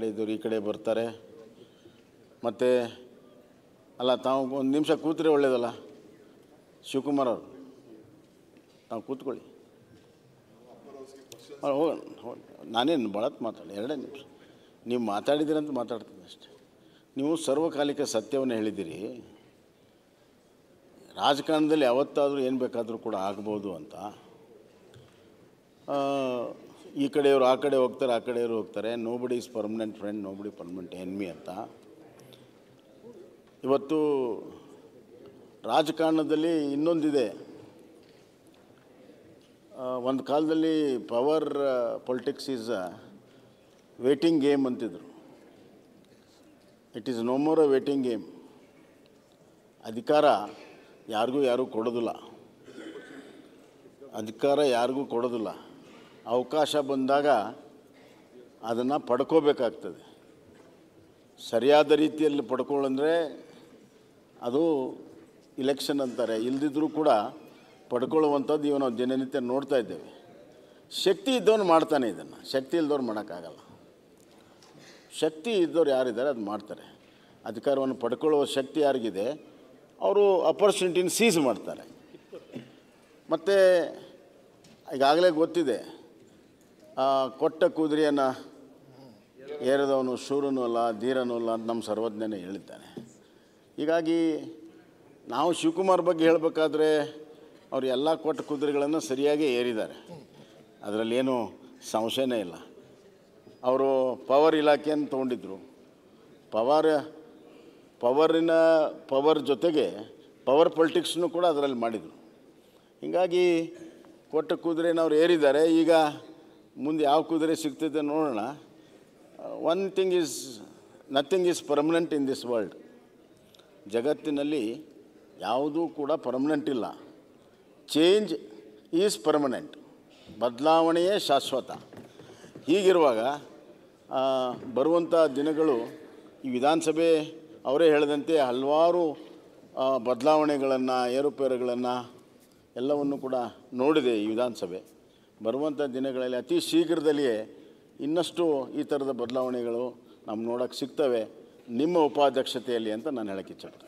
ಕಡೆ ಇದ್ದವ್ರು ಈ ಕಡೆ ಬರ್ತಾರೆ ಮತ್ತು ಅಲ್ಲ ತಾವು ಒಂದು ನಿಮಿಷ ಕೂತ್ರೆ ಒಳ್ಳೇದಲ್ಲ ಶಿವಕುಮಾರ್ ಅವರು ತಾವು ಕೂತ್ಕೊಳ್ಳಿ ಅವ್ರು ಹೋಗೋಣ ಹೋಗೋಣ ನಾನೇನು ಬಳತ್ ಮಾತಾಡಿ ಎರಡೇ ನಿಮಿಷ ನೀವು ಮಾತಾಡಿದ್ದೀರಂತ ಮಾತಾಡ್ತೀನಿ ಅಷ್ಟೆ ನೀವು ಸರ್ವಕಾಲಿಕ ಸತ್ಯವನ್ನು ಹೇಳಿದ್ದೀರಿ ರಾಜಕಾರಣದಲ್ಲಿ ಯಾವತ್ತಾದರೂ ಏನು ಬೇಕಾದರೂ ಕೂಡ ಆಗ್ಬೋದು ಅಂತ ಆ, ಈ ಕಡೆಯವರು ಆ ಕಡೆ ಹೋಗ್ತಾರೆ ಆ ಕಡೆಯವರು ಹೋಗ್ತಾರೆ nobody is permanent friend nobody permanent enemy ಅಂತ ಇವತ್ತು ರಾಜಕಾರಣದಲ್ಲಿ ಇನ್ನೊಂದಿದೆ ಒಂದು ಕಾಲದಲ್ಲಿ power politics is waiting game ಅಂತಿದ್ರು it is no more a waiting game ಅಧಿಕಾರ ಯಾರಿಗೂ ಯಾರೂ ಕೊಡೋದಿಲ್ಲ ಅಧಿಕಾರ ಯಾರಿಗೂ ಕೊಡೋದಿಲ್ಲ ಅವಕಾಶ ಬಂದಾಗ ಅದನ್ನು ಪಡ್ಕೋಬೇಕಾಗ್ತದೆ ಸರಿಯಾದ ರೀತಿಯಲ್ಲಿ ಪಡ್ಕೊಳ್ಳಂದ್ರೆ ಅದು ಇಲೆಕ್ಷನ್ ಅಂತಾರೆ ಇಲ್ದಿದ್ರೂ ಕೂಡ ಪಡ್ಕೊಳ್ಳುವಂಥದ್ದು ಇವು ನಾವು ದಿನನಿತ್ಯ ನೋಡ್ತಾ ಇದ್ದೇವೆ ಶಕ್ತಿ ಇದ್ದವನು ಮಾಡ್ತಾನೆ ಇದನ್ನು ಶಕ್ತಿ ಇಲ್ದವ್ರು ಮಾಡೋಕ್ಕಾಗಲ್ಲ ಶಕ್ತಿ ಇದ್ದವ್ರು ಯಾರಿದ್ದಾರೆ ಅದು ಮಾಡ್ತಾರೆ ಅಧಿಕಾರವನ್ನು ಪಡ್ಕೊಳ್ಳುವ ಶಕ್ತಿ ಯಾರಿಗಿದೆ ಅವರು ಅಪರ್ಚುನಿಟಿನ ಸೀಸ್ ಮಾಡ್ತಾರೆ ಮತ್ತು ಈಗಾಗಲೇ ಗೊತ್ತಿದೆ ಆ, ಕೊಟ್ಟ ಕುದುರೆಯನ್ನು ಏರಿದವನು ಶೂರನೂ ಅಲ್ಲ ಧೀರನೂ ಅಲ್ಲ ಅಂತ ನಮ್ಮ ಸರ್ವಜ್ಞನೇ ಹೇಳಿದ್ದಾನೆ ಹೀಗಾಗಿ ನಾವು ಶಿವಕುಮಾರ್ ಬಗ್ಗೆ ಹೇಳಬೇಕಾದ್ರೆ ಅವರು ಎಲ್ಲ ಕೊಟ್ಟ ಕುದುರೆಗಳನ್ನು ಸರಿಯಾಗಿ ಏರಿದ್ದಾರೆ ಅದರಲ್ಲೇನು ಸಂಶಯನೇ ಇಲ್ಲ ಅವರು ಪವರ್ ಇಲಾಖೆಯನ್ನು ತೊಗೊಂಡಿದ್ರು ಪವರ್ ಪವರಿನ ಪವರ್ ಜೊತೆಗೆ ಪವರ್ ಪೊಲಿಟಿಕ್ಸ್ನು ಕೂಡ ಅದರಲ್ಲಿ ಮಾಡಿದರು ಹೀಗಾಗಿ ಕೊಟ್ಟ ಕುದುರೆನ ಅವ್ರು ಏರಿದ್ದಾರೆ ಈಗ ಮುಂದೆ ಯಾವ ಕುದುರೆ ಸಿಗ್ತದೆ ನೋಡೋಣ one thing is nothing is permanent in this world ಜಗತ್ತಿನಲ್ಲಿ ಯಾವುದೂ ಕೂಡ ಪರ್ಮನೆಂಟ್ ಇಲ್ಲ ಚೇಂಜ್ ಈಸ್ ಪರ್ಮನೆಂಟ್ ಬದಲಾವಣೆಯೇ ಶಾಶ್ವತ ಹೀಗಿರುವಾಗ ಆ, ಬರುವಂಥ ದಿನಗಳು ಈ ವಿಧಾನಸಭೆ ಅವರೇ ಹೇಳಿದಂತೆ ಹಲವಾರು ಬದಲಾವಣೆಗಳನ್ನು ಏರುಪೇರುಗಳನ್ನು ಎಲ್ಲವನ್ನು ಕೂಡ ನೋಡಿದೆ ಈ ವಿಧಾನಸಭೆ ಬರುವಂಥ ದಿನಗಳಲ್ಲಿ ಅತಿ ಶೀಘ್ರದಲ್ಲಿಯೇ ಇನ್ನಷ್ಟು ಈ ಥರದ ಬದಲಾವಣೆಗಳು ನಮ್ಮ ನೋಡೋಕ್ಕೆ ಸಿಗ್ತವೆ ನಿಮ್ಮ ಉಪಾಧ್ಯಕ್ಷತೆಯಲ್ಲಿ ಅಂತ ನಾನು ಹೇಳಕ್ಕೆ ಇಚ್ಛಪಡ್ತೀನಿ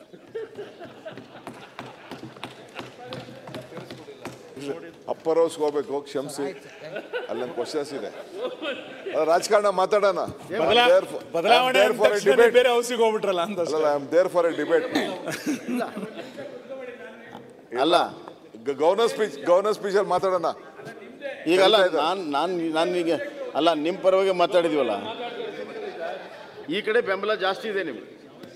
ಅಪ್ಪರ್ ಹೌಸ್ಗೆ ಹೋಗ್ಬೇಕು ಕ್ಷಮಿಸಿ ಅಲ್ಲೊಂದು ಕ್ವಶನ್ಸ್ ಇದೆ ಅಲ್ಲ, ರಾಜಕಾರಣ ಮಾತಾಡೋಣ ಬದಲಾ- ಬದಲಾವಣೆ ಅಂದ ತಕ್ಷಣ ನೀವು ಬೇರೆ ಹೌಸಿಗೆ ಹೋಗ್ಬಿಟ್ರಲ್ಲ ಅಂತ ಅಷ್ಟೇ. ಅಲ್ಲ I am there for a debate ಅಲ್ಲ ಗವರ್ನರ್ ಸ್ಪೀಚ್ ಗವರ್ನರ್ ಸ್ಪೀಚಲ್ಲಿ ಮಾತಾಡೋಣ ಈಗಲ್ಲ ಹೇಳ್ತಾ ಇದ್ದಾರೆ. ನಾನು ನಾನು ನಾನೀಗ ಅಲ್ಲ ನಿಮ್ಮ ಪರವಾಗಿ ಮಾತಾಡಿದ್ವಲ್ಲ ಈ ಕಡೆ ಬೆಂಬಲ ಜಾಸ್ತಿ ಇದೆ ನಿಮ್ಗೆ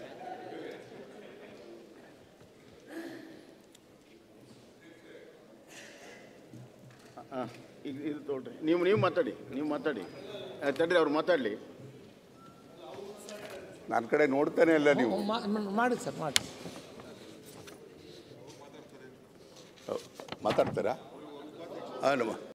ಹಾಂ ಈಗ ಇದು ತೊಗೊಳ್ರಿ ನೀವು ನೀವು ಮಾತಾಡಿ ನೀವು ಮಾತಾಡಿ ಆ, ತಡ್ರಿ ಅವ್ರು ಮಾತಾಡಲಿ ನನ್ನ ಕಡೆ ನೋಡ್ತಾನೆ ಇಲ್ಲ ನೀವು ಮಾ- ಮಾ- ಮಾಡಿ ಸರ್ ಮಾಡಿ ಮಾತಾಡ್ತೀರಾ ಹಾಂ